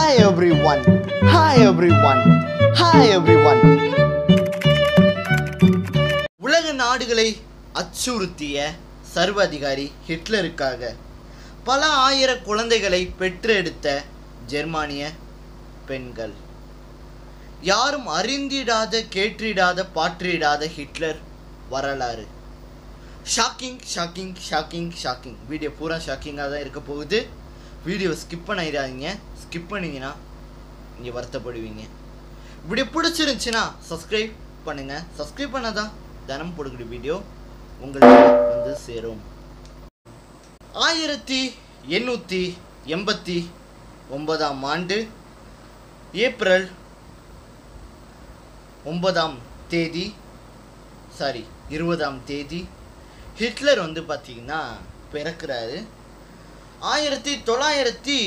Hi everyone. Hi everyone. Hi everyone. உலக நாடுகளை அச்சுறுத்திய சர்வதிகாரி ஹிட்லருக்காக பல ஆயிர குழந்தைகளை பெற்றெடுத்த ஜெர்மானிய பெண்கள் யாரும் அறிந்திடாத கேட்டிடாத பாற்றிடாத ஹிட்லர் வரலாறு shocking shocking shocking shocking video பூரா ஷாக்கிங்காக தான் இருக்க போகுது வீடியோ ஸ்கிப் பண்ணிடாதீங்க ஸ்கிப் பண்ணீங்கன்னா நீங்கள் வருத்தப்படுவீங்க வீடியோ பிடிச்சிருந்துச்சுன்னா சப்ஸ்கிரைப் பண்ணுங்கள் சப்ஸ்கிரைப் பண்ணாதான் தினம் போடுகிற வீடியோ உங்களுக்கு வந்து சேரும் ஆயிரத்தி எண்ணூற்றி எண்பத்தி ஒன்பதாம் ஆண்டு ஏப்ரல் ஒன்பதாம் தேதி சாரி இருபதாம் தேதி ஹிட்லர் வந்து பார்த்தீங்கன்னா பிறக்கிறாரு ஆயிரத்தி தொள்ளாயிரத்தி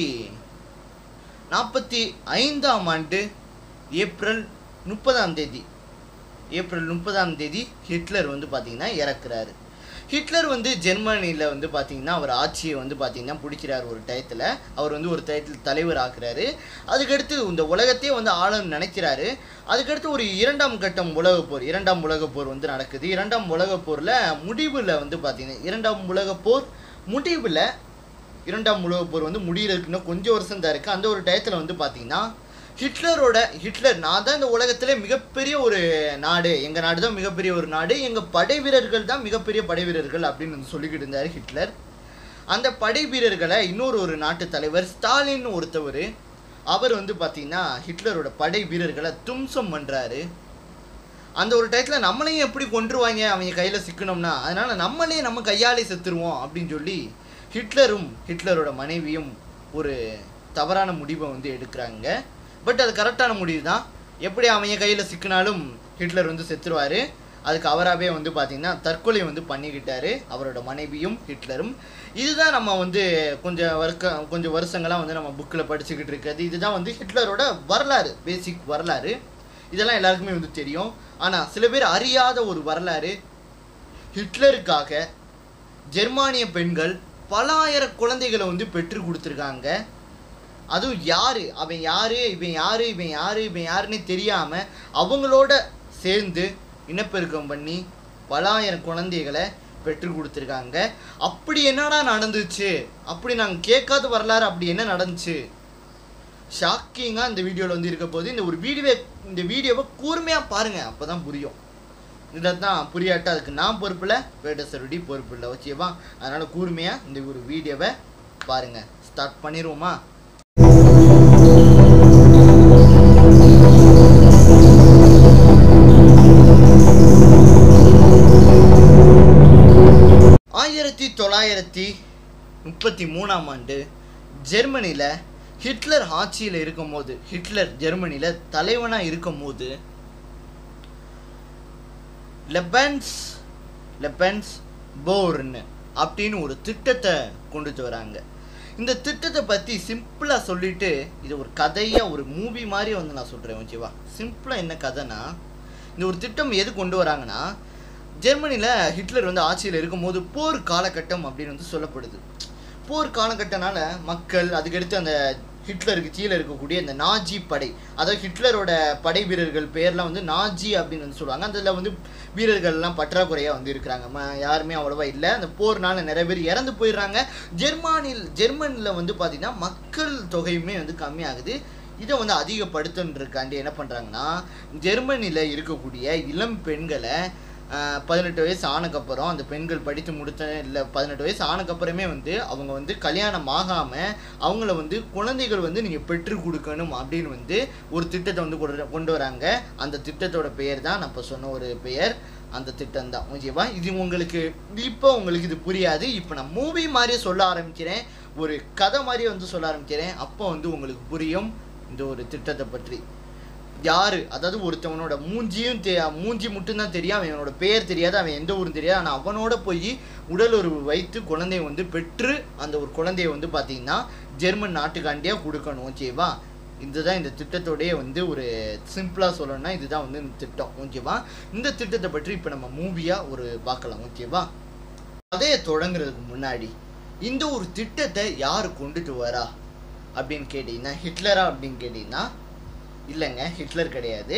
நாற்பத்தி ஐந்தாம் ஆண்டு ஏப்ரல் முப்பதாம் தேதி ஏப்ரல் முப்பதாம் தேதி ஹிட்லர் வந்து பார்த்தீங்கன்னா இறக்குறாரு ஹிட்லர் வந்து ஜெர்மனியில் வந்து பார்த்தீங்கன்னா அவர் ஆட்சியை வந்து பார்த்தீங்கன்னா பிடிக்கிறார் ஒரு டயத்தில் அவர் வந்து ஒரு டயத்தில் தலைவர் ஆக்குறாரு அதுக்கடுத்து இந்த உலகத்தையே வந்து ஆளணும்னு நினைக்கிறாரு அதுக்கடுத்து ஒரு இரண்டாம் கட்டம் உலகப் போர் இரண்டாம் உலகப் போர் வந்து நடக்குது இரண்டாம் உலகப் போரில் முடிவில் வந்து பார்த்தீங்கன்னா இரண்டாம் உலகப் போர் முடிவில் இரண்டாம் உலகப் போர் வந்து முடியறதுக்கு இன்னும் கொஞ்சம் வருஷம் தான் இருக்குது அந்த ஒரு டயத்தில் வந்து பார்த்தீங்கன்னா ஹிட்லரோட ஹிட்லர் நான் தான் இந்த உலகத்திலே மிகப்பெரிய ஒரு நாடு எங்கள் நாடு தான் மிகப்பெரிய ஒரு நாடு எங்கள் படை வீரர்கள் தான் மிகப்பெரிய படை வீரர்கள் அப்படின்னு வந்து சொல்லிக்கிட்டு இருந்தார் ஹிட்லர் அந்த படை வீரர்களை இன்னொரு ஒரு நாட்டு தலைவர் ஸ்டாலின் ஒருத்தவர் அவர் வந்து பார்த்தீங்கன்னா ஹிட்லரோட படை வீரர்களை தும்சம் பண்ணுறாரு அந்த ஒரு டயத்தில் நம்மளையும் எப்படி கொன்றுவாங்க அவங்க கையில் சிக்கணும்னா அதனால நம்மளே நம்ம கையாலே செத்துருவோம் அப்படின்னு சொல்லி ஹிட்லரும் ஹிட்லரோட மனைவியும் ஒரு தவறான முடிவை வந்து எடுக்கிறாங்க பட் அது கரெக்டான முடிவு தான் எப்படி அவங்க கையில் சிக்கினாலும் ஹிட்லர் வந்து செத்துருவார் அதுக்கு அவராகவே வந்து பார்த்திங்கன்னா தற்கொலை வந்து பண்ணிக்கிட்டாரு அவரோட மனைவியும் ஹிட்லரும் இதுதான் நம்ம வந்து கொஞ்சம் வர்க்க கொஞ்சம் வருஷங்களாக வந்து நம்ம புக்கில் படிச்சுக்கிட்டு இருக்கிறது இதுதான் வந்து ஹிட்லரோட வரலாறு பேசிக் வரலாறு இதெல்லாம் எல்லாருக்குமே வந்து தெரியும் ஆனால் சில பேர் அறியாத ஒரு வரலாறு ஹிட்லருக்காக ஜெர்மானிய பெண்கள் பல ஆயிரம் குழந்தைகளை வந்து பெற்று கொடுத்துருக்காங்க அதுவும் யார் அவன் யார் இவன் யார் இவன் யார் இவன் யாருன்னு தெரியாமல் அவங்களோட சேர்ந்து இனப்பெருக்கம் பண்ணி பல ஆயிரம் குழந்தைகளை பெற்று கொடுத்துருக்காங்க அப்படி என்னடா நடந்துச்சு அப்படி நாங்கள் கேட்காத வரலாறு அப்படி என்ன நடந்துச்சு ஷாக்கிங்காக இந்த வீடியோவில் வந்து இருக்க போது இந்த ஒரு வீடியோவை இந்த வீடியோவை கூர்மையாக பாருங்கள் அப்போ தான் புரியும் இதை தான் புரியாட்டா அதுக்கு நான் பொறுப்பில் வேடசருடி பொறுப்பு இல்லை ஓகேவா அதனால் கூர்மையாக இந்த ஒரு வீடியோவை பாருங்கள் ஸ்டார்ட் பண்ணிடுவோமா ஆயிரத்தி தொள்ளாயிரத்தி முப்பத்தி மூணாம் ஆண்டு ஜெர்மனியில் ஹிட்லர் ஆட்சியில் இருக்கும்போது ஹிட்லர் ஜெர்மனியில் தலைவனாக இருக்கும்போது லெபன்ஸ் லெபன்ஸ் போர்னு அப்படின்னு ஒரு திட்டத்தை கொண்டுட்டு வராங்க இந்த திட்டத்தை பற்றி சிம்பிளாக சொல்லிட்டு இது ஒரு கதையாக ஒரு மூவி மாதிரி வந்து நான் சொல்கிறேன் ஓகேவா சிம்பிளாக என்ன கதைனா இந்த ஒரு திட்டம் எது கொண்டு வராங்கன்னா ஜெர்மனியில் ஹிட்லர் வந்து ஆட்சியில் இருக்கும்போது போர் காலகட்டம் அப்படின்னு வந்து சொல்லப்படுது போர் காலகட்டனால மக்கள் அதுக்கடுத்து அந்த ஹிட்லருக்கு கீழே இருக்கக்கூடிய இந்த நாஜி படை அதாவது ஹிட்லரோட படை வீரர்கள் பேர்லாம் வந்து நாஜி அப்படின்னு வந்து சொல்லுவாங்க அதில் வந்து வீரர்கள்லாம் பற்றாக்குறையாக வந்து இருக்கிறாங்க ம யாருமே அவ்வளோவா இல்லை அந்த போர்னால நிறைய பேர் இறந்து போயிடுறாங்க ஜெர்மானில் ஜெர்மனியில் வந்து பார்த்திங்கன்னா மக்கள் தொகையுமே வந்து கம்மியாகுது இதை வந்து அதிகப்படுத்துன்றதுக்காண்டி என்ன பண்ணுறாங்கன்னா ஜெர்மனியில் இருக்கக்கூடிய இளம் பெண்களை பதினெட்டு வயசு ஆனக்கப்புறம் அந்த பெண்கள் படித்து முடித்த இல்லை பதினெட்டு வயசு ஆனக்கப்புறமே வந்து அவங்க வந்து கல்யாணம் ஆகாமல் அவங்கள வந்து குழந்தைகள் வந்து நீங்கள் பெற்று கொடுக்கணும் அப்படின்னு வந்து ஒரு திட்டத்தை வந்து கொண்டு கொண்டு வராங்க அந்த திட்டத்தோட பெயர் தான் நான் இப்போ சொன்ன ஒரு பெயர் அந்த திட்டம் தான் ஓகேவா இது உங்களுக்கு இப்போ உங்களுக்கு இது புரியாது இப்போ நான் மூவி மாதிரியே சொல்ல ஆரம்பிக்கிறேன் ஒரு கதை மாதிரியே வந்து சொல்ல ஆரம்பிக்கிறேன் அப்போ வந்து உங்களுக்கு புரியும் இந்த ஒரு திட்டத்தை பற்றி யார் அதாவது ஒருத்தவனோட மூஞ்சியும் தெ மூஞ்சி மட்டும்தான் தெரியும் அவனோட பெயர் தெரியாது அவன் எந்த ஊரும் தெரியாது ஆனால் அவனோட போய் உடல் உறவு வைத்து குழந்தைய வந்து பெற்று அந்த ஒரு குழந்தைய வந்து பார்த்தீங்கன்னா ஜெர்மன் நாட்டுக்காண்டியாக கொடுக்கணும் ஓகேவா இதுதான் இந்த திட்டத்தோடைய வந்து ஒரு சிம்பிளாக சொல்லணும்னா இதுதான் வந்து இந்த திட்டம் ஓகேவா இந்த திட்டத்தை பற்றி இப்போ நம்ம மூவியாக ஒரு பார்க்கலாம் ஓகேவா கதையை தொடங்குறதுக்கு முன்னாடி இந்த ஒரு திட்டத்தை யார் கொண்டுட்டு வரா அப்படின்னு கேட்டிங்கன்னா ஹிட்லரா அப்படின்னு கேட்டிங்கன்னா இல்லைங்க ஹிட்லர் கிடையாது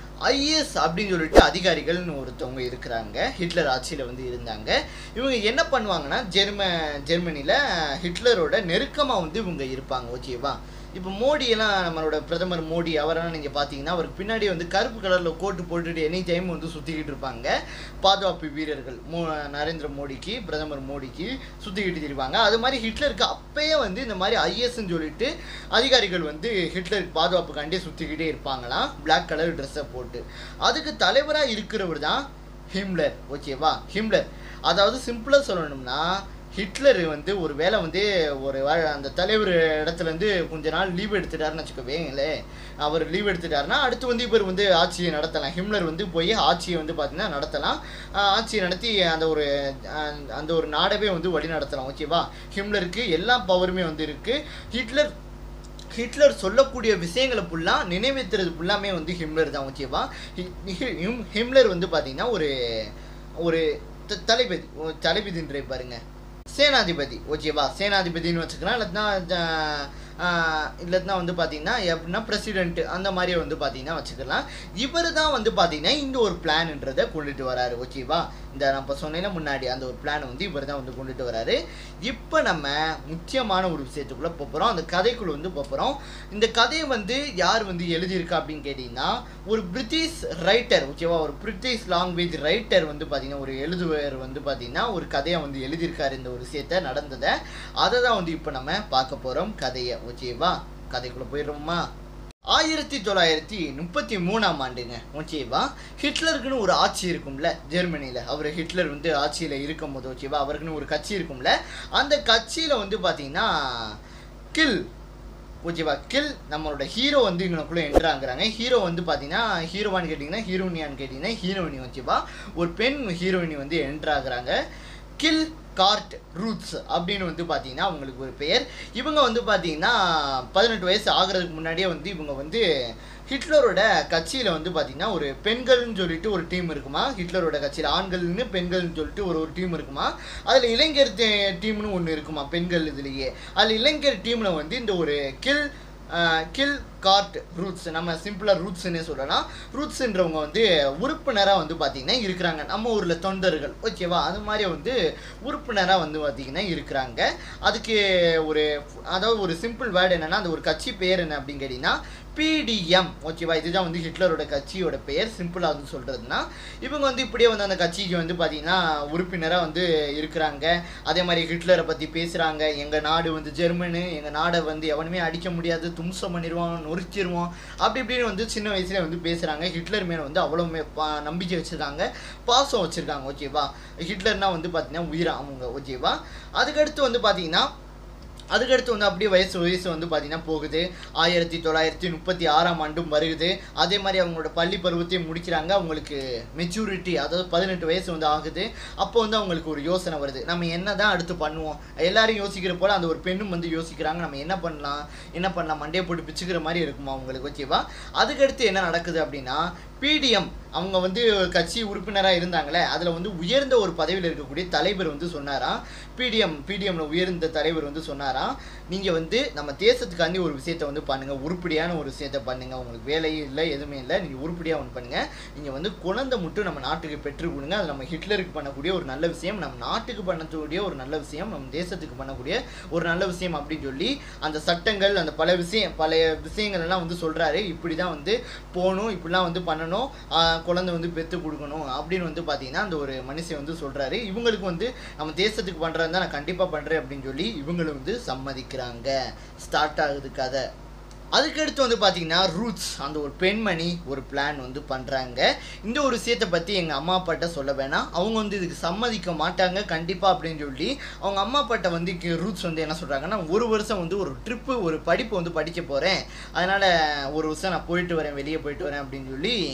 ஐஎஸ் அப்படின்னு சொல்லிட்டு அதிகாரிகள்னு ஒருத்தவங்க இருக்கிறாங்க ஹிட்லர் ஆட்சியில் வந்து இருந்தாங்க இவங்க என்ன பண்ணுவாங்கன்னா ஜெர்ம ஜெர்மனியில் ஹிட்லரோட நெருக்கமாக வந்து இவங்க இருப்பாங்க ஓகேவா இப்போ மோடியெல்லாம் நம்மளோட பிரதமர் மோடி அவரெல்லாம் நீங்கள் பார்த்தீங்கன்னா அவருக்கு பின்னாடி வந்து கருப்பு கலரில் கோட்டு போட்டுட்டு எனி டைம் வந்து சுற்றிக்கிட்டு இருப்பாங்க பாதுகாப்பு வீரர்கள் மோ நரேந்திர மோடிக்கு பிரதமர் மோடிக்கு சுற்றிக்கிட்டு திரிவாங்க அது மாதிரி ஹிட்லருக்கு அப்பயே வந்து இந்த மாதிரி ஐஎஸ்ன்னு சொல்லிட்டு அதிகாரிகள் வந்து ஹிட்லருக்கு பாதுகாப்புக்காண்டே சுற்றிக்கிட்டே இருப்பாங்களாம் பிளாக் கலர் ட்ரெஸ்ஸை போட்டு அதுக்கு தலைவராக இருக்கிறவர் தான் ஹிம்லர் ஓகேவா ஹிம்லர் அதாவது சிம்பிளாக சொல்லணும்னா ஹிட்லர் வந்து ஒரு வேளை வந்து ஒரு வா- அந்த தலைவர் இடத்துல இருந்து கொஞ்ச நாள் லீவ் எடுத்துட்டாருன்னு வச்சுக்கோவேங்களே அவர் லீவ் எடுத்துட்டாருன்னா அடுத்து வந்து இவர் வந்து ஆட்சியை நடத்தலாம் ஹிம்லர் வந்து போய் ஆட்சியை வந்து பார்த்தீங்கன்னா நடத்தலாம் ஆஹ் ஆட்சியை நடத்தி அந்த ஒரு ஆஹ் அந்த ஒரு நாடவே வந்து வழி நடத்தலாம் ஓகேவா ஹிம்லருக்கு எல்லா பவருமே வந்து இருக்குது ஹிட்லர் ஹிட்லர் சொல்லக்கூடிய விஷயங்களை ஃபுல்லாக நினைவேற்றுறது ஃபுல்லாமே வந்து ஹிம்லர் தான் ஓகேவா ஹி- ஹி- ஹிம்- ஹிம்லர் வந்து பார்த்தீங்கன்னா ஒரு ஒரு த- தளபதி ஒரு தளபதின்ற பாருங்க சேனாதிபதி ஓகேவா சேனாதிபதினு வச்சுக்கலாம் இல்லைன்னா இல்லைன்னா வந்து பார்த்தீங்கன்னா எப்படின்னா பிரசிடென்ட் அந்த மாதிரி வந்து பார்த்தீங்கன்னா வச்சுக்கலாம் இவர் தான் வந்து பார்த்தீங்கன்னா இந்த ஒரு பிளான்ன்றதை கொண்டுட்டு வராரு ஓகேவா இந்த நம்ம சொன்னேன்னா முன்னாடி அந்த ஒரு பிளான் வந்து இவர் தான் வந்து கொண்டுட்டு வராரு இப்போ நம்ம முக்கியமான ஒரு விஷயத்துக்குள்ளே போகிறோம் அந்த கதைக்குள்ள வந்து போகிறோம் இந்த கதையை வந்து யார் வந்து எழுதியிருக்கா அப்படின்னு கேட்டிங்கன்னா ஒரு பிரிட்டிஷ் ரைட்டர் ஓகேவா ஒரு பிரிட்டிஷ் லாங்குவேஜ் ரைட்டர் வந்து பார்த்தீங்கன்னா ஒரு எழுதுவர் வந்து பார்த்தீங்கன்னா ஒரு கதையை வந்து எழுதியிருக்காரு இந்த ஒரு விஷயத்த நடந்ததை அதை தான் வந்து இப்போ நம்ம பார்க்க போகிறோம் கதையை ஓகேவா கதைக்குள்ளே போயிடுறோமா ஆயிரத்தி தொள்ளாயிரத்தி முப்பத்தி மூணாம் ஆண்டுங்க ஓகேவா ஹிட்லருக்குன்னு ஒரு ஆட்சி இருக்கும்ல ஜெர்மனியில் அவர் ஹிட்லர் வந்து ஆட்சியில் இருக்கும்போது ஓகேவா அவருக்குன்னு ஒரு கட்சி இருக்கும்ல அந்த கட்சியில் வந்து பார்த்தீங்கன்னா கில் ஓகேவா கில் நம்மளோட ஹீரோ வந்து இவனுக்குள்ளே என்ட்ராங்கிறாங்க ஹீரோ வந்து பார்த்தீங்கன்னா ஹீரோவான்னு கேட்டிங்கன்னா ஹீரோனியான்னு கேட்டிங்கன்னா ஹீரோயினி ஓகேவா ஒரு பெண் ஹீரோயினி வந்து என்ட்ராகிறாங்க கில் கார்ட் ரூட்ஸ் அப்படின்னு வந்து பார்த்தீங்கன்னா அவங்களுக்கு ஒரு பெயர் இவங்க வந்து பார்த்தீங்கன்னா பதினெட்டு வயசு ஆகிறதுக்கு முன்னாடியே வந்து இவங்க வந்து ஹிட்லரோட கட்சியில் வந்து பார்த்தீங்கன்னா ஒரு பெண்கள்னு சொல்லிட்டு ஒரு டீம் இருக்குமா ஹிட்லரோட கட்சியில் ஆண்கள்னு பெண்கள்னு சொல்லிட்டு ஒரு ஒரு டீம் இருக்குமா அதில் இளைஞர் டீ- டீம்னு ஒன்று இருக்குமா பெண்கள் இதுலேயே அதில் இளைஞர் டீமில் வந்து இந்த ஒரு கில் கில் கார்ட் ரூட்ஸ் நம்ம சிம்பிளாக ரூட்ஸ்னே சொல்லலாம் ரூட்ஸ்ன்றவங்க வந்து உறுப்பினராக வந்து பார்த்திங்கன்னா இருக்கிறாங்க நம்ம ஊரில் தொண்டர்கள் ஓகேவா அது மாதிரி வந்து உறுப்பினராக வந்து பார்த்திங்கன்னா இருக்கிறாங்க அதுக்கு ஒரு அதாவது ஒரு சிம்பிள் வேர்டு என்னென்னா அந்த ஒரு கட்சி பேர் என்ன அப்படின்னு கேட்டிங்கன்னா பிடிஎம் ஓகேவா இதுதான் வந்து ஹிட்லரோட கட்சியோட பெயர் சிம்பிளாக வந்து சொல்கிறதுனா இவங்க வந்து இப்படியே வந்து அந்த கட்சிக்கு வந்து பார்த்திங்கன்னா உறுப்பினராக வந்து இருக்கிறாங்க அதே மாதிரி ஹிட்லரை பற்றி பேசுகிறாங்க எங்கள் நாடு வந்து ஜெர்மனு எங்கள் நாடை வந்து எவனுமே அடிக்க முடியாது தும்சம் பண்ணிடுவான் நொறுக்கிடுவோம் அப்படி இப்படின்னு வந்து சின்ன வயசுல வந்து பேசுகிறாங்க ஹிட்லர் மேலே வந்து அவ்வளோ மே- பா- நம்பிக்கை வச்சுருக்காங்க பாசம் வச்சுருக்காங்க ஓகேவா ஹிட்லர்னா வந்து பார்த்தீங்கன்னா உயிரா அவங்க ஓகேவா அதுக்கடுத்து வந்து பார்த்தீங்கன்னா அதுக்கடுத்து வந்து அப்படியே வயசு வயசு வந்து பார்த்தீங்கன்னா போகுது ஆயிரத்தி தொள்ளாயிரத்தி முப்பத்தி ஆறாம் ஆண்டும் வருகுது அதே மாதிரி அவங்களோட பள்ளி பருவத்தையும் முடிக்கிறாங்க அவங்களுக்கு மெச்சூரிட்டி அதாவது பதினெட்டு வயசு வந்து ஆகுது அப்போ வந்து அவங்களுக்கு ஒரு யோசனை வருது நம்ம என்ன தான் அடுத்து பண்ணுவோம் எல்லாரும் யோசிக்கிற போல் அந்த ஒரு பெண்ணும் வந்து யோசிக்கிறாங்க நம்ம என்ன பண்ணலாம் என்ன பண்ணலாம் மண்டையை போட்டு பிச்சுக்கிற மாதிரி இருக்குமா அவங்களுக்கு ஓகேவா அதுக்கடுத்து என்ன நடக்குது அப்படின்னா பிடிஎம் அவங்க வந்து கட்சி உறுப்பினராக இருந்தாங்களே அதில் வந்து உயர்ந்த ஒரு பதவியில் இருக்கக்கூடிய தலைவர் வந்து சொன்னாராம் பிடிஎம் பிடிஎம்ல உயர்ந்த தலைவர் வந்து சொன்னாராம் நீங்கள் வந்து நம்ம தேசத்துக்காண்டி ஒரு விஷயத்தை வந்து பண்ணுங்கள் உருப்படியான ஒரு விஷயத்தை பண்ணுங்கள் உங்களுக்கு வேலையும் இல்லை எதுவுமே இல்லை நீங்கள் உருப்படியாக ஒன்று பண்ணுங்கள் நீங்கள் வந்து குழந்தை மட்டும் நம்ம நாட்டுக்கு பெற்று கொடுங்க அது நம்ம ஹிட்லருக்கு பண்ணக்கூடிய ஒரு நல்ல விஷயம் நம்ம நாட்டுக்கு பண்ணக்கூடிய ஒரு நல்ல விஷயம் நம்ம தேசத்துக்கு பண்ணக்கூடிய ஒரு நல்ல விஷயம் அப்படின்னு சொல்லி அந்த சட்டங்கள் அந்த பல விஷயம் பழைய விஷயங்கள் எல்லாம் வந்து சொல்கிறாரு இப்படி தான் வந்து போகணும் இப்படிலாம் வந்து பண்ணணும் ஆஹ் குழந்தை வந்து பெற்று கொடுக்கணும் அப்படின்னு வந்து பார்த்தீங்கன்னா அந்த ஒரு மனுஷன் வந்து சொல்கிறாரு இவங்களுக்கு வந்து நம்ம தேசத்துக்கு பண்ணுறது தான் நான் கண்டிப்பாக பண்ணுறேன் அப்படின்னு சொல்லி இவங்களும் வந்து சம்மதிக்கிறாங்க ஸ்டார்ட் ஆகுது கதை அதுக்கடுத்து வந்து பார்த்தீங்கன்னா ரூட்ஸ் அந்த ஒரு பெண்மணி ஒரு பிளான் வந்து பண்ணுறாங்க இந்த ஒரு விஷயத்தை பற்றி எங்கள் அம்மா அப்பாட்ட சொல்ல வேணாம் அவங்க வந்து இதுக்கு சம்மதிக்க மாட்டாங்க கண்டிப்பாக அப்படின்னு சொல்லி அவங்க அம்மா அப்பாட்ட வந்து ரூட்ஸ் வந்து என்ன சொல்கிறாங்கன்னா ஒரு வருஷம் வந்து ஒரு ட்ரிப்பு ஒரு படிப்பு வந்து படிக்க போகிறேன் அதனால் ஒரு வருஷம் நான் போயிட்டு வரேன் வெளியே போயிட்டு வரேன் அப்படின்னு சொல்லி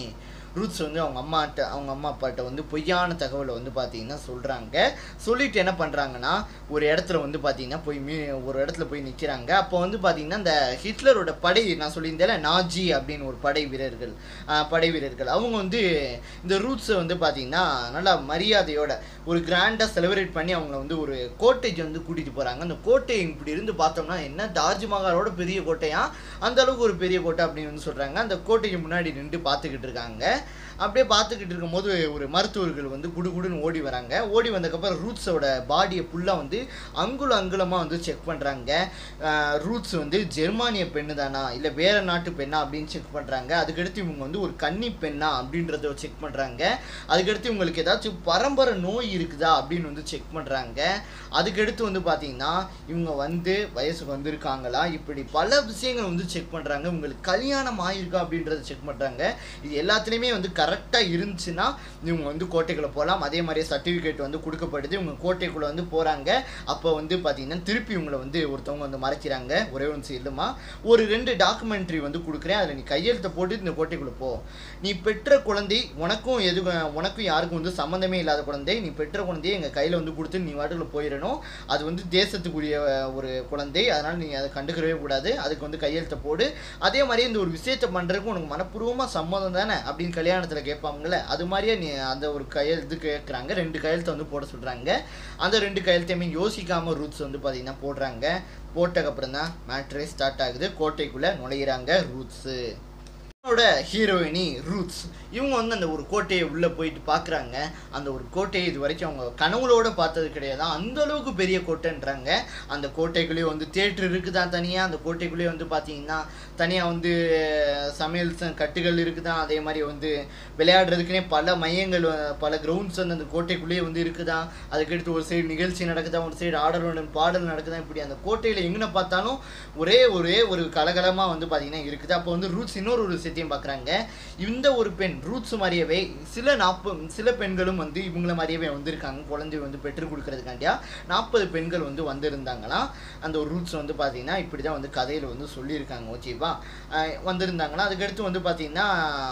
ரூட்ஸ் வந்து அவங்க அம்மாட்ட அவங்க அம்மா அப்பாட்ட வந்து பொய்யான தகவலை வந்து பார்த்தீங்கன்னா சொல்கிறாங்க சொல்லிட்டு என்ன பண்ணுறாங்கன்னா ஒரு இடத்துல வந்து பார்த்தீங்கன்னா போய் மீ ஒரு இடத்துல போய் நிற்கிறாங்க அப்போ வந்து பார்த்தீங்கன்னா இந்த ஹிட்லரோட படை நான் சொல்லியிருந்தேன்ல நாஜி அப்படின்னு ஒரு படை வீரர்கள் ஆஹ், படை வீரர்கள் அவங்க வந்து இந்த ரூட்ஸை வந்து பார்த்தீங்கன்னா நல்லா மரியாதையோட ஒரு கிராண்டாக செலிப்ரேட் பண்ணி அவங்கள வந்து ஒரு கோட்டைக்கு வந்து கூட்டிகிட்டு போகிறாங்க அந்த கோட்டை இப்படி இருந்து பார்த்தோம்னா என்ன தாஜ்மஹாலோட பெரிய கோட்டையா அந்த அளவுக்கு ஒரு பெரிய கோட்டை அப்படின்னு வந்து சொல்கிறாங்க அந்த கோட்டைக்கு முன்னாடி நின்று பார்த்துக்கிட்டு இருக்காங்க அப்படியே பார்த்துக்கிட்டு இருக்கும்போது ஒரு மருத்துவர்கள் வந்து குடுகுடுன்னு ஓடி வராங்க ஓடி வந்ததுக்கப்புறம் ரூட்ஸோட பாடியை ஃபுல்லாக வந்து அங்குல அங்குலமாக வந்து செக் பண்ணுறாங்க ரூட்ஸ் வந்து ஜெர்மானிய பெண்ணு தானா இல்லை வேற நாட்டு பெண்ணா அப்படின்னு செக் பண்ணுறாங்க அதுக்கடுத்து இவங்க வந்து ஒரு கன்னி பெண்ணா அப்படின்றத செக் பண்ணுறாங்க அதுக்கடுத்து இவங்களுக்கு ஏதாச்சும் பரம்பரை நோய் இருக்குதா அப்படின்னு வந்து செக் பண்ணுறாங்க அதுக்கடுத்து வந்து பார்த்தீங்கன்னா இவங்க வந்து வயசுக்கு வந்திருக்காங்களா இப்படி பல விஷயங்கள் வந்து செக் பண்ணுறாங்க உங்களுக்கு கல்யாணம் ஆயிருக்கா அப்படின்றத செக் பண்ணுறாங்க இது எல்லாத்துலேயுமே வந்து கரெக்டாக இருந்துச்சுன்னா இவங்க வந்து கோட்டைக்குள்ளே போகலாம் அதே மாதிரி சர்டிஃபிகேட் வந்து கொடுக்கப்படுது இவங்க கோட்டைக்குள்ளே வந்து போகிறாங்க அப்போ வந்து பார்த்தீங்கன்னா திருப்பி இவங்களை வந்து ஒருத்தவங்க வந்து மறைக்கிறாங்க ஒரே ஒன்று இல்லைம்மா ஒரு ரெண்டு டாக்குமெண்ட்ரி வந்து கொடுக்குறேன் அதில் நீ கையெழுத்தை போட்டு இந்த கோட்டைக்குள்ளே போ நீ பெற்ற குழந்தை உனக்கும் எது உனக்கும் யாருக்கும் வந்து சம்மந்தமே இல்லாத குழந்தை நீ பெற்ற குழந்தையை எங்கள் கையில் வந்து கொடுத்து நீ வாட்டுக்குள்ள போயிடணும் அது வந்து தேசத்துக்குரிய அஹ், ஒரு குழந்தை அதனால் நீ அதை கண்டுக்கவே கூடாது அதுக்கு வந்து கையெழுத்தை போடு அதே மாதிரி இந்த ஒரு விஷயத்தை பண்ணுறதுக்கு உனக்கு மனப்பூர்வமாக சம்மதம் தானே அப்படின்னு கல்யாணத்தில் கேட்பாங்கல்ல அது மாதிரியே நீ அந்த ஒரு கையெழுத்து கேட்குறாங்க ரெண்டு கையெழுத்தை வந்து போட சொல்கிறாங்க அந்த ரெண்டு கையெழுத்தையுமே யோசிக்காமல் ரூட்ஸ் வந்து பார்த்தீங்கன்னா போடுறாங்க போட்டதுக்கப்புறம் தான் மேட்ரே ஸ்டார்ட் ஆகுது கோட்டைக்குள்ளே நுழையிறாங்க ரூட்ஸு அவனோட ஹீரோயினி ரூட்ஸ் இவங்க வந்து அந்த ஒரு கோட்டையை உள்ளே போயிட்டு பார்க்குறாங்க அந்த ஒரு கோட்டையை இது வரைக்கும் அவங்க கனவுளோட பார்த்தது கிடையாது அந்த அளவுக்கு பெரிய கோட்டைன்றாங்க அந்த கோட்டைக்குள்ளேயே வந்து தேட்டர் இருக்குதா தனியாக அந்த கோட்டைக்குள்ளேயே வந்து பார்த்தீங்கன்னா தனியாக வந்து சமையல் ச- கட்டுகள் இருக்குதா அதே மாதிரி வந்து விளையாடுறதுக்குனே பல மையங்கள் அஹ், பல கிரவுண்ட்ஸ் வந்து அந்த கோட்டைக்குள்ளேயே வந்து இருக்குதா அதுக்கடுத்து ஒரு சைடு நிகழ்ச்சி நடக்குதா ஒரு சைடு ஆடலுடன் பாடல் நடக்குதா இப்படி அந்த கோட்டையில் எங்கே பார்த்தாலும் ஒரே ஒரே ஒரு கலகலமாக வந்து பார்த்தீங்கன்னா இருக்குது அப்போ வந்து ரூட்ஸ் இன்னொரு ஒரு விஷயத்தையும் பார்க்குறாங்க இந்த ஒரு பெண் ரூட்ஸ் மாதிரியவே சில நாற்பது சில பெண்களும் வந்து இவங்கள மாதிரியவே வந்திருக்காங்க குழந்தை வந்து பெற்றுக் கொடுக்கறதுக்காண்டியா நாற்பது பெண்கள் வந்து வந்திருந்தாங்களாம் அந்த ஒரு ரூட்ஸ் வந்து பார்த்தீங்கன்னா இப்படி தான் வந்து கதையில் வந்து சொல்லியிருக்காங்க ஓகேவா அஹ் வந்திருந்தாங்கன்னா அதுக்கடுத்து வந்து பார்த்தீங்கன்னா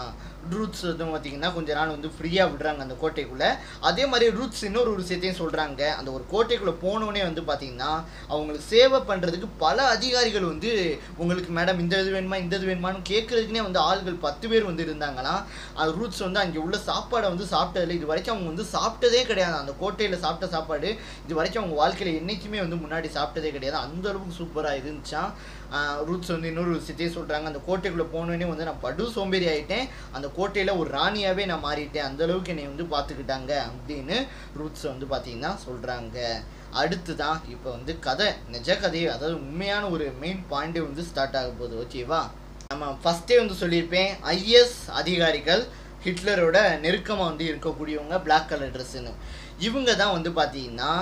ரூட்ஸ் வந்து பார்த்தீங்கன்னா கொஞ்ச நாள் வந்து ஃப்ரீயாக விடுறாங்க அந்த கோட்டைக்குள்ளே அதே மாதிரி ரூட்ஸ் இன்னொரு ஒரு விஷயத்தையும் சொல்கிறாங்க அந்த ஒரு கோட்டைக்குள்ளே போனோடனே வந்து பார்த்தீங்கன்னா அவங்களுக்கு சேவை பண்ணுறதுக்கு பல அதிகாரிகள் வந்து உங்களுக்கு மேடம் இந்த இது வேணுமா இந்த இது வேணுமான்னு கேட்குறதுக்குனே வந்து ஆள்கள் பத்து பேர் வந்து இருந்தாங்களாம் அது ரூட்ஸ் வந்து அங்கே உள்ள சாப்பாடை வந்து சாப்பிட்டதில்ல இது வரைக்கும் அவங்க வந்து சாப்பிட்டதே கிடையாது அந்த கோட்டையில் சாப்பிட்ட சாப்பாடு இது வரைக்கும் அவங்க வாழ்க்கையில் என்றைக்குமே வந்து முன்னாடி சாப்பிட்டதே கிடையாது அந்த அளவுக்கு சூப்பராக இருந்துச்சான் ரூட்ஸ் வந்து இன்னொரு விஷயத்தையும் சொல்கிறாங்க அந்த கோட்டைக்குள்ளே போனோடனே வந்து நான் படு சோம்பேறி ஆயிட்டேன் அந்த கோட்டையில் ஒரு ராணியாகவே நான் மாறிட்டேன் அந்த அளவுக்கு என்னை வந்து பார்த்துக்கிட்டாங்க அப்படின்னு ரூட்ஸ் வந்து பார்த்தீங்கன்னா சொல்கிறாங்க அடுத்து தான் இப்போ வந்து கதை நிஜ கதை அதாவது உண்மையான ஒரு மெயின் பாயிண்டே வந்து ஸ்டார்ட் ஆக போகுது ஓகேவா நம்ம ஃபஸ்ட்டே வந்து சொல்லியிருப்பேன் ஐஎஸ் அதிகாரிகள் ஹிட்லரோட நெருக்கமாக வந்து இருக்கக்கூடியவங்க பிளாக் கலர் ட்ரெஸ்ஸுன்னு இவங்க தான் வந்து பார்த்தீங்கன்னா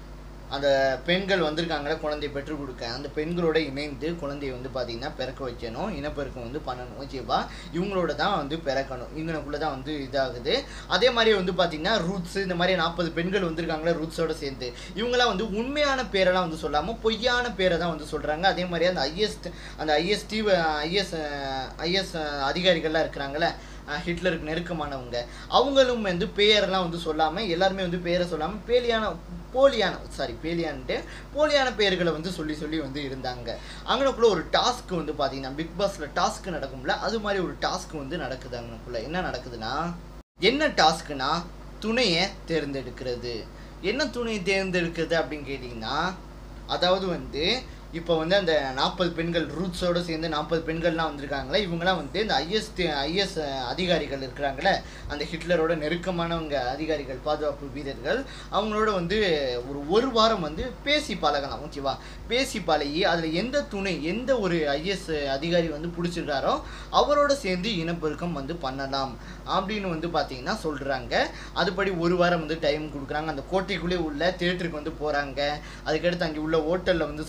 அந்த பெண்கள் வந்திருக்காங்களே குழந்தை பெற்றுக் கொடுக்க அந்த பெண்களோட இணைந்து குழந்தையை வந்து பார்த்தீங்கன்னா பிறக்க வைக்கணும் இனப்பெருக்கம் வந்து பண்ணணும் ஓகேவா இவங்களோட தான் வந்து பிறக்கணும் இவங்களுக்குள்ள தான் வந்து இதாகுது அதே மாதிரி வந்து பார்த்தீங்கன்னா ரூட்ஸ் இந்த மாதிரி நாற்பது பெண்கள் வந்திருக்காங்களே ரூட்ஸோட சேர்ந்து இவங்களாம் வந்து உண்மையான பேரெல்லாம் வந்து சொல்லாமல் பொய்யான பேரை தான் வந்து சொல்கிறாங்க அதே மாதிரி அந்த ஐஎஸ் அந்த ஐஎஸ்டி ஐஎஸ் ஐஎஸ் அதிகாரிகள்லாம் இருக்கிறாங்களே அஹ் ஹிட்லருக்கு நெருக்கமானவங்க அவங்களும் வந்து பேரெல்லாம் வந்து சொல்லாமல் எல்லாருமே வந்து பேரை சொல்லாமல் பேலியான போலியான சாரி பேலியான்ட்டு போலியான பேர்களை வந்து சொல்லி சொல்லி வந்து இருந்தாங்க அங்கனக்குள்ள ஒரு டாஸ்க் வந்து பார்த்தீங்கன்னா பிக் பாஸில் டாஸ்க் நடக்கும்ல அது மாதிரி ஒரு டாஸ்க் வந்து நடக்குது அங்கனக்குள்ள என்ன நடக்குதுன்னா என்ன டாஸ்க்குனா துணையை தேர்ந்தெடுக்கிறது என்ன துணையை தேர்ந்தெடுக்கிறது அப்படின்னு கேட்டிங்கன்னா அதாவது வந்து இப்போ வந்து அந்த நாற்பது பெண்கள் ரூட்ஸோடு சேர்ந்து நாற்பது பெண்கள்லாம் வந்திருக்காங்களே இவங்களாம் வந்து இந்த ஐஎஸ் ஐஎஸ் அதிகாரிகள் இருக்கிறாங்களே அந்த ஹிட்லரோட நெருக்கமானவங்க அதிகாரிகள் பாதுகாப்பு வீரர்கள் அவங்களோட வந்து ஒரு ஒரு வாரம் வந்து பேசி பழகலாம் ஓகேவா பேசி பழகி அதில் எந்த துணை எந்த ஒரு ஐஎஸ் அதிகாரி வந்து பிடிச்சிருக்காரோ அவரோட சேர்ந்து இனப்பெருக்கம் வந்து பண்ணலாம் அப்படின்னு வந்து பார்த்தீங்கன்னா சொல்கிறாங்க அதுபடி ஒரு வாரம் வந்து டைம் கொடுக்குறாங்க அந்த கோட்டைக்குள்ளே உள்ள தேட்டருக்கு வந்து போகிறாங்க அதுக்கடுத்து அங்கே உள்ள ஹோட்டலில் வந்து சாப்பிட்றாங்க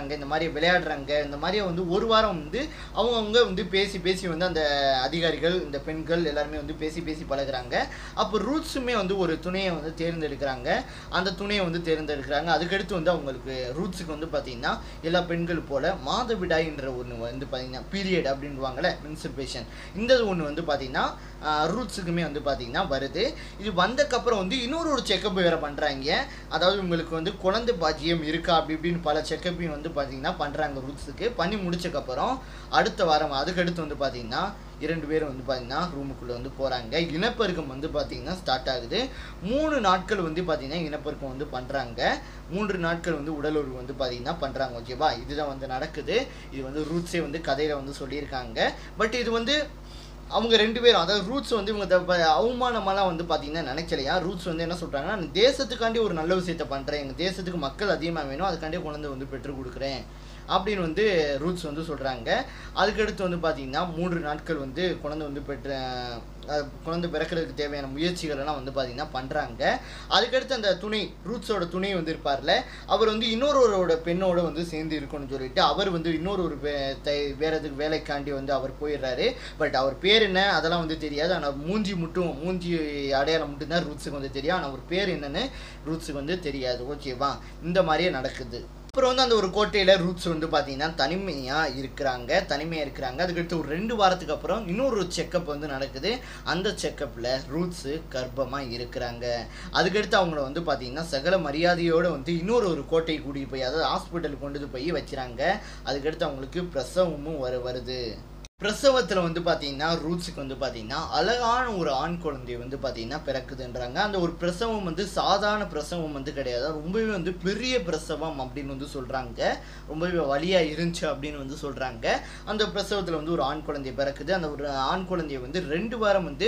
பேசுகிறாங்க இந்த மாதிரி விளையாடுறாங்க இந்த மாதிரி வந்து ஒரு வாரம் வந்து அவங்கவுங்க வந்து பேசி பேசி வந்து அந்த அதிகாரிகள் இந்த பெண்கள் எல்லாருமே வந்து பேசி பேசி பழகுறாங்க அப்போ ரூட்ஸுமே வந்து ஒரு துணையை வந்து தேர்ந்தெடுக்கிறாங்க அந்த துணையை வந்து தேர்ந்தெடுக்கிறாங்க அதுக்கடுத்து வந்து அவங்களுக்கு ரூட்ஸுக்கு வந்து பார்த்திங்கன்னா எல்லா பெண்கள் போல் மாதவிடாயின்ற ஒன்று வந்து பார்த்திங்கன்னா பீரியட் அப்படின்வாங்கள்ல மென்சுபேஷன் இந்த ஒன்று வந்து பார்த்திங்கன்னா ரூட்ஸுக்குமே வந்து பார்த்திங்கன்னா வருது இது வந்தக்கப்புறம் வந்து இன்னொரு ஒரு செக்கப் வேறு பண்ணுறாங்க அதாவது உங்களுக்கு வந்து குழந்தை பாக்கியம் இருக்கா அப்படி இப்படின்னு பல செக்கப்பையும் வந்து பார்த்திங்கன்னா பண்ணுறாங்க ரூட்ஸுக்கு பண்ணி முடிச்சக்கப்புறம் அடுத்த வாரம் அதுக்கடுத்து வந்து பார்த்திங்கன்னா இரண்டு பேரும் வந்து பார்த்திங்கன்னா ரூமுக்குள்ளே வந்து போகிறாங்க இனப்பெருக்கம் வந்து பார்த்திங்கன்னா ஸ்டார்ட் ஆகுது மூணு நாட்கள் வந்து பார்த்திங்கன்னா இனப்பெருக்கம் வந்து பண்ணுறாங்க மூன்று நாட்கள் வந்து உடலுறவு வந்து பார்த்திங்கன்னா பண்ணுறாங்க ஓகேவா இதுதான் வந்து நடக்குது இது வந்து ரூட்ஸே வந்து கதையில் வந்து சொல்லியிருக்காங்க பட் இது வந்து அவங்க ரெண்டு பேரும் அதாவது ரூட்ஸ் வந்து இவங்க தப்ப அவமானமெல்லாம் வந்து பார்த்தீங்கன்னா நினைக்கலையா ரூட்ஸ் வந்து என்ன சொல்கிறாங்கன்னா நான் தேசத்துக்காண்டி ஒரு நல்ல விஷயத்த பண்ணுறேன் எங்கள் தேசத்துக்கு மக்கள் அதிகமாக வேணும் அதுக்காண்டி குழந்தை வந்து பெற்றுக் கொடுக்குறேன் அப்படின்னு வந்து ரூட்ஸ் வந்து சொல்கிறாங்க அதுக்கடுத்து வந்து பார்த்திங்கன்னா மூன்று நாட்கள் வந்து குழந்தை வந்து பெற்ற அஹ், குழந்தை பிறக்கிறதுக்கு தேவையான முயற்சிகள் எல்லாம் வந்து பார்த்திங்கன்னா பண்ணுறாங்க அதுக்கடுத்து அந்த துணை ரூட்ஸோட துணை வந்து இருப்பார்ல அவர் வந்து இன்னொருவரோட பெண்ணோட வந்து சேர்ந்து இருக்கணும்னு சொல்லிட்டு அவர் வந்து இன்னொரு ஒரு வே- தை- வேற எதுக்கு வேலைக்காண்டி வந்து அவர் போயிடுறாரு பட் அவர் பேர் என்ன அதெல்லாம் வந்து தெரியாது ஆனால் மூஞ்சி மட்டும் மூஞ்சி அடையாளம் மட்டும்தான் ரூட்ஸுக்கு வந்து தெரியும் ஆனால் அவர் பேர் என்னன்னு ரூட்ஸுக்கு வந்து தெரியாது ஓகேவா இந்த மாதிரியே நடக்குது அப்புறம் வந்து அந்த ஒரு கோட்டையில் ரூட்ஸ் வந்து பார்த்தீங்கன்னா தனிமையாக இருக்கிறாங்க தனிமையாக இருக்கிறாங்க அதுக்கடுத்து ஒரு ரெண்டு வாரத்துக்கு அப்புறம் இன்னொரு செக்கப் வந்து நடக்குது அந்த செக்கப்பில் ரூட்ஸு கர்ப்பமாக இருக்கிறாங்க அதுக்கடுத்து அவங்கள வந்து பார்த்தீங்கன்னா சகல மரியாதையோடு வந்து இன்னொரு ஒரு கோட்டை கூட்டிகிட்டு போய் அதாவது ஹாஸ்பிட்டலுக்கு கொண்டு போய் வச்சுறாங்க அதுக்கடுத்து அவங்களுக்கு பிரசவமும் வரு வருது பிரசவத்தில் வந்து பார்த்தீங்கன்னா ரூட்ஸுக்கு வந்து பார்த்தீங்கன்னா அழகான ஒரு ஆண் குழந்தை வந்து பார்த்தீங்கன்னா பிறக்குதுன்றாங்க அந்த ஒரு பிரசவம் வந்து சாதாரண பிரசவம் வந்து கிடையாது ரொம்பவே வந்து பெரிய பிரசவம் அப்படின்னு வந்து சொல்கிறாங்க ரொம்பவே வலியாக இருந்துச்சு அப்படின்னு வந்து சொல்கிறாங்க அந்த பிரசவத்தில் வந்து ஒரு ஆண் குழந்தை பிறக்குது அந்த ஒரு ஆண் குழந்தைய வந்து ரெண்டு வாரம் வந்து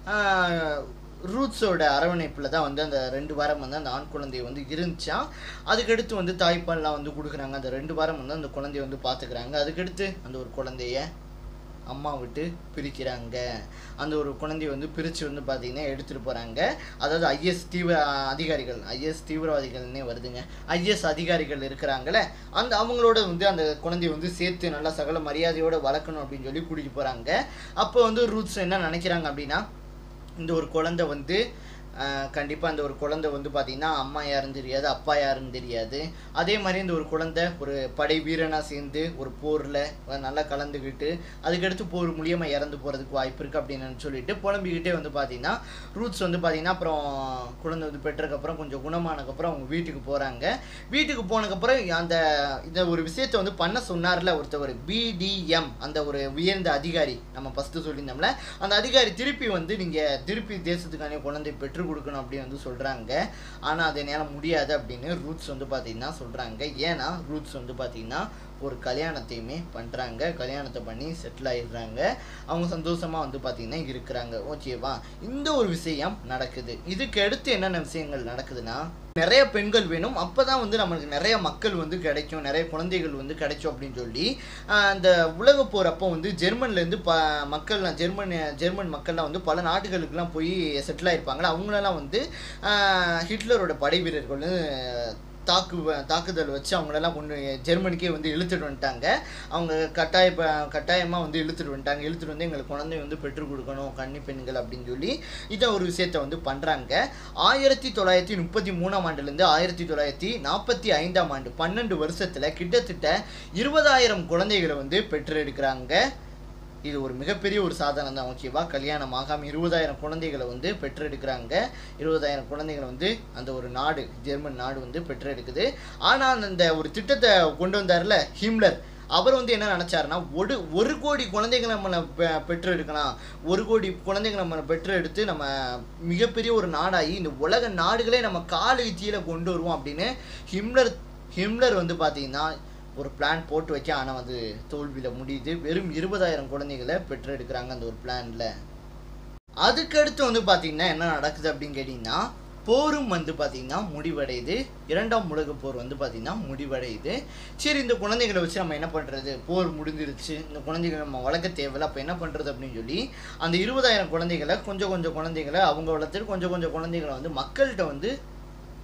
ஆஹ், ரூட்ஸோட அரவணைப்பில் தான் வந்து அந்த ரெண்டு வாரம் வந்து அந்த ஆண் குழந்தை வந்து இருந்துச்சான் அதுக்கடுத்து வந்து தாய்ப்பால்லாம் வந்து கொடுக்குறாங்க அந்த ரெண்டு வாரம் வந்து அந்த குழந்தைய வந்து பார்த்துக்கிறாங்க அதுக்கடுத்து அந்த ஒரு குழந்தைய அம்மா விட்டு பிரிக்கிறாங்க அந்த ஒரு குழந்தைய வந்து பிரித்து வந்து பார்த்தீங்கன்னா எடுத்துகிட்டு போகிறாங்க அதாவது ஐஎஸ் தீவிர அதிகாரிகள் ஐஎஸ் தீவிரவாதிகள்னே வருதுங்க ஐஎஸ் அதிகாரிகள் இருக்கிறாங்களே அந்த அவங்களோட வந்து அந்த குழந்தைய வந்து சேர்த்து நல்லா சகல மரியாதையோட வளர்க்கணும் அப்படின்னு சொல்லி கூட்டிகிட்டு போகிறாங்க அப்போ வந்து ரூட்ஸ் என்ன நினைக்கிறாங்க அப்படின்னா இந்த ஒரு குழந்தை வந்து கண்டிப்பாக அந்த ஒரு குழந்தை வந்து பார்த்திங்கன்னா அம்மா யாருன்னு தெரியாது அப்பா யாருன்னு தெரியாது அதே மாதிரி இந்த ஒரு குழந்தை ஒரு படை வீரனாக சேர்ந்து ஒரு போரில் நல்லா கலந்துக்கிட்டு அதுக்கடுத்து போர் மூலியமாக இறந்து போகிறதுக்கு வாய்ப்பு இருக்குது அப்படின்னு சொல்லிட்டு புலம்பிக்கிட்டே வந்து பார்த்திங்கன்னா ரூட்ஸ் வந்து பார்த்திங்கன்னா அப்புறம் குழந்தை வந்து பெற்றதுக்கப்புறம் கொஞ்சம் குணமானதுக்கப்புறம் அவங்க வீட்டுக்கு போகிறாங்க வீட்டுக்கு போனதுக்கப்புறம் அந்த இந்த ஒரு விஷயத்தை வந்து பண்ண சொன்னார்ல ஒருத்தவர் பிடிஎம் அந்த ஒரு உயர்ந்த அதிகாரி நம்ம ஃபஸ்ட்டு சொல்லியிருந்தோம்ல அந்த அதிகாரி திருப்பி வந்து நீங்கள் திருப்பி தேசத்துக்கான குழந்தை பெற்றுக் கொடுக்கணும் அப்படின்னு வந்து சொல்கிறாங்க ஆனால் அது என்னால் முடியாது அப்படின்னு ரூட்ஸ் வந்து பார்த்தீங்கன்னா சொல்கிறாங்க ஏன்னா ரூட்ஸ் வந்து பார்த்தீங்கன்னா ஒரு கல்யாணத்தையுமே பண்ணுறாங்க கல்யாணத்தை பண்ணி செட்டில் ஆயிடுறாங்க அவங்க சந்தோஷமாக வந்து பார்த்திங்கன்னா இருக்கிறாங்க ஓகேவா இந்த ஒரு விஷயம் நடக்குது இதுக்கு அடுத்து என்னென்ன விஷயங்கள் நடக்குதுன்னா நிறைய பெண்கள் வேணும் அப்போ தான் வந்து நம்மளுக்கு நிறைய மக்கள் வந்து கிடைக்கும் நிறைய குழந்தைகள் வந்து கிடைக்கும் அப்படின்னு சொல்லி ஆஹ் அந்த உலக போர் அப்போ வந்து ஜெர்மன்லேருந்து ப மக்கள்லாம் ஜெர்மன் ஜெர்மன் மக்கள்லாம் வந்து பல நாடுகளுக்கெல்லாம் போய் செட்டில் ஆயிருப்பாங்களா அவங்களெல்லாம் வந்து ஆஹ் ஹிட்லரோட படை வீரர்கள் வந்து தாக்கு தாக்குதல் வச்சு அவங்களெல்லாம் கொண்டு ஜெர்மனிக்கே வந்து இழுத்துட்டு வந்துட்டாங்க அவங்க கட்டாய கட்டாயமாக வந்து இழுத்துட்டு வந்துட்டாங்க இழுத்துட்டு வந்து எங்களுக்கு குழந்தை வந்து பெற்றுக் கொடுக்கணும் கன்னி பெண்கள் அப்படின்னு சொல்லி இதை ஒரு விஷயத்தை வந்து பண்ணுறாங்க ஆயிரத்தி தொள்ளாயிரத்தி முப்பத்தி மூணாம் ஆண்டுலேருந்து ஆயிரத்தி தொள்ளாயிரத்தி நாற்பத்தி ஐந்தாம் ஆண்டு பன்னெண்டு வருஷத்தில் கிட்டத்தட்ட இருபதாயிரம் குழந்தைகளை வந்து பெற்றெடுக்கிறாங்க இது ஒரு மிகப்பெரிய ஒரு சாதனை தான் ஓகேவா கல்யாணம் ஆகாமல் இருபதாயிரம் குழந்தைகளை வந்து பெற்றெடுக்கிறாங்க இருபதாயிரம் குழந்தைகளை வந்து அந்த ஒரு நாடு ஜெர்மன் நாடு வந்து பெற்றெடுக்குது ஆனால் அந்த ஒரு திட்டத்தை கொண்டு வந்தார்ல ஹிம்லர் அவர் வந்து என்ன நினச்சாருன்னா ஒரு ஒரு கோடி குழந்தைகளை நம்ம பெ- பெற்றெடுக்கலாம் ஒரு கோடி குழந்தைகளை நம்ம பெற்றெடுத்து நம்ம மிகப்பெரிய ஒரு நாடாகி இந்த உலக நாடுகளே நம்ம காலு கீழே கொண்டு வருவோம் அப்படின்னு ஹிம்லர் ஹிம்லர் வந்து பார்த்தீங்கன்னா ஒரு பிளான் போட்டு வைக்க ஆனால் அது தோல்வியில் முடியுது வெறும் இருபதாயிரம் குழந்தைகளை பெற்றெடுக்கிறாங்க அந்த ஒரு பிளானில் அதுக்கடுத்து வந்து பார்த்தீங்கன்னா என்ன நடக்குது அப்படின்னு கேட்டிங்கன்னா போரும் வந்து பார்த்தீங்கன்னா முடிவடையுது இரண்டாம் உலகப் போர் வந்து பார்த்தீங்கன்னா முடிவடையுது சரி இந்த குழந்தைகளை வச்சு நம்ம என்ன பண்ணுறது போர் முடிஞ்சிருச்சு இந்த குழந்தைகளை நம்ம வளர்க்க தேவையில்ல அப்போ என்ன பண்ணுறது அப்படின்னு சொல்லி அந்த இருபதாயிரம் குழந்தைகளை கொஞ்சம் கொஞ்சம் குழந்தைகளை அவங்க வளர்த்துட்டு கொஞ்சம் கொஞ்சம் குழந்தைகளை வந்து மக்கள்கிட்ட வந்து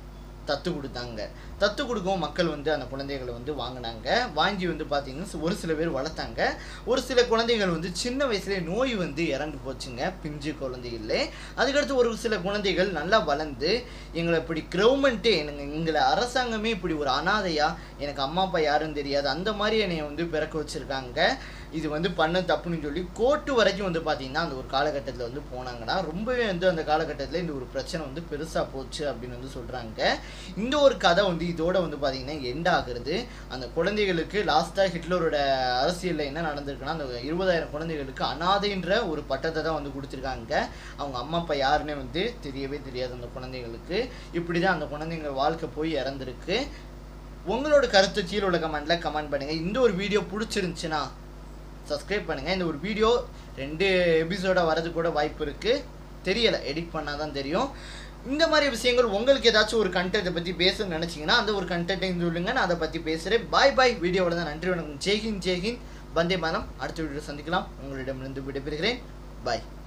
தத்து கொடுத்தாங்க தத்து கொடுக்கவும் மக்கள் வந்து அந்த குழந்தைகளை வந்து வாங்கினாங்க வாங்கி வந்து பார்த்தீங்கன்னா ஒரு சில பேர் வளர்த்தாங்க ஒரு சில குழந்தைகள் வந்து சின்ன வயசுலேயே நோய் வந்து இறந்து போச்சுங்க பிஞ்சு குழந்தைகளே அதுக்கடுத்து ஒரு சில குழந்தைகள் நல்லா வளர்ந்து எங்களை இப்படி கவர்மெண்ட்டே எனக்கு எங்களை அரசாங்கமே இப்படி ஒரு அனாதையா எனக்கு அம்மா அப்பா யாரும் தெரியாது அந்த மாதிரி என்னை வந்து பிறக்க வச்சுருக்காங்க இது வந்து பண்ண தப்புன்னு சொல்லி கோர்ட்டு வரைக்கும் வந்து பார்த்தீங்கன்னா அந்த ஒரு காலகட்டத்தில் வந்து போனாங்கன்னா ரொம்பவே வந்து அந்த காலகட்டத்தில் இந்த ஒரு பிரச்சனை வந்து பெருசாக போச்சு அப்படின்னு வந்து சொல்கிறாங்க இந்த ஒரு கதை வந்து இதோட வந்து பார்த்தீங்கன்னா எண்ட் ஆகுறது அந்த குழந்தைகளுக்கு லாஸ்ட்டாக ஹிட்லரோட அரசியலில் என்ன நடந்திருக்குன்னா அந்த இருபதாயிரம் குழந்தைகளுக்கு அனாதைன்ற ஒரு பட்டத்தை தான் வந்து கொடுத்துருக்காங்க அவங்க அம்மா அப்பா யாருன்னே வந்து தெரியவே தெரியாது அந்த குழந்தைங்களுக்கு இப்படி தான் அந்த குழந்தைங்க வாழ்க்கை போய் இறந்துருக்கு உங்களோட கருத்து கீழே உள்ள கமெண்ட்டில் கமெண்ட் பண்ணுங்கள் இந்த ஒரு வீடியோ பிடிச்சிருந்துச்சுன்னா சப்ஸ்கிரைப் பண்ணுங்கள் இந்த ஒரு வீடியோ ரெண்டு எபிசோட வரது கூட வாய்ப்பு இருக்குது தெரியலை எடிட் பண்ணால் தான் தெரியும் இந்த மாதிரி விஷயங்கள் உங்களுக்கு ஏதாச்சும் ஒரு கண்டென்ட்டை பற்றி பேசணும்னு நினச்சிங்கன்னா அந்த ஒரு கண்டென்ட்டையும் சொல்லுங்கள் நான் அதை பற்றி பேசுகிறேன் பாய் பாய் வீடியோவோட தான் நன்றி வணக்கம் ஜெய்ஹிந்த் ஜெய்ஹிந்த் வந்தே மாதம் அடுத்த வீடியோ சந்திக்கலாம் உங்களிடமிருந்து விடைபெறுகிறேன் பாய்